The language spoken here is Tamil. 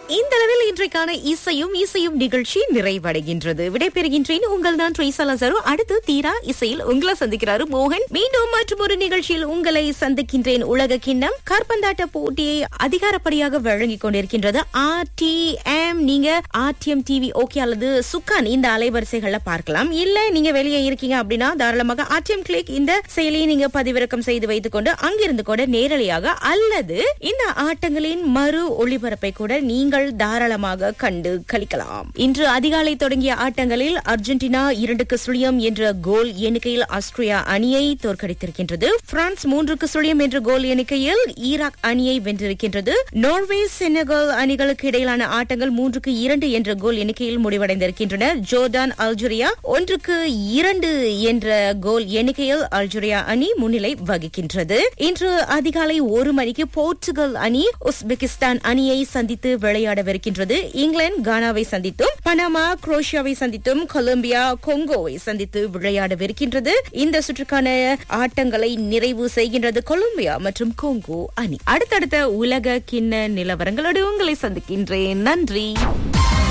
இந்த அளவில் இன்றைக்கான இசையும் இசையும் நிகழ்ச்சி நிறைவடைகின்றது விடைபெறுகின்றேன் உங்கள் நான் ட்ரீசா லசரு அடுத்து தீரா இசையில் உங்களை சந்திக்கிறாரு மோகன் மீண்டும் மற்றும் ஒரு நிகழ்ச்சியில் உங்களை சந்திக்கின்றேன் உலக கிண்ணம் கார்பந்தாட்ட போட்டியை அதிகாரப்படியாக வழங்கிக் கொண்டிருக்கின்றது ஆர்டிஎம் நீங்க ஆர்டிஎம் டிவி ஓகே அல்லது சுக்கான் இந்த அலைவரிசைகள்ல பார்க்கலாம் இல்ல நீங்க வெளியே இருக்கீங்க அப்படின்னா தாராளமாக ஆர்டிஎம் கிளிக் இந்த செயலியை நீங்க பதிவிறக்கம் செய்து வைத்துக் கொண்டு அங்கிருந்து கூட நேரலையாக அல்லது இந்த ஆட்டங்களின் மறு ஒளிபரப்பை கூட நீங்கள் தாராளமாக கண்டு கழிக்கலாம் இன்று அதிகாலை தொடங்கிய ஆட்டங்களில் அர்ஜென்டினா இரண்டுக்கு சுழியம் என்ற கோல் எண்ணிக்கையில் ஆஸ்திரியா அணியை தோற்கடித்திருக்கின்றது பிரான்ஸ் மூன்றுக்கு சுழியம் என்ற கோல் எண்ணிக்கையில் ஈராக் அணியை வென்றிருக்கின்றது நோர்வே செனகல் அணிகளுக்கு இடையிலான ஆட்டங்கள் மூன்றுக்கு இரண்டு என்ற கோல் எண்ணிக்கையில் முடிவடைந்திருக்கின்றன ஜோர்டான் அல்ஜீரியா ஒன்றுக்கு இரண்டு என்ற கோல் எண்ணிக்கையில் அல்ஜீரியா அணி முன்னிலை வகிக்கின்றது இன்று அதிகாலை ஒரு மணிக்கு போர்ச்சுகல் அணி உஸ்பெகிஸ்தான் அணியை சந்தித்து விளையாடவிருக்கின்றது இங்கிலாந்து கானாவை சந்தித்தும் பனாமா குரோஷியாவை சந்தித்தும் கொலம்பியா கொங்கோவை சந்தித்து விளையாடவிருக்கின்றது இந்த சுற்றுக்கான ஆட்டங்களை நிறைவு செய்கின்றது கொலம்பியா மற்றும் கொங்கோ அணி அடுத்தடுத்த உலக கிண்ண நிலவரங்களோடு உங்களை சந்திக்கின்றேன் நன்றி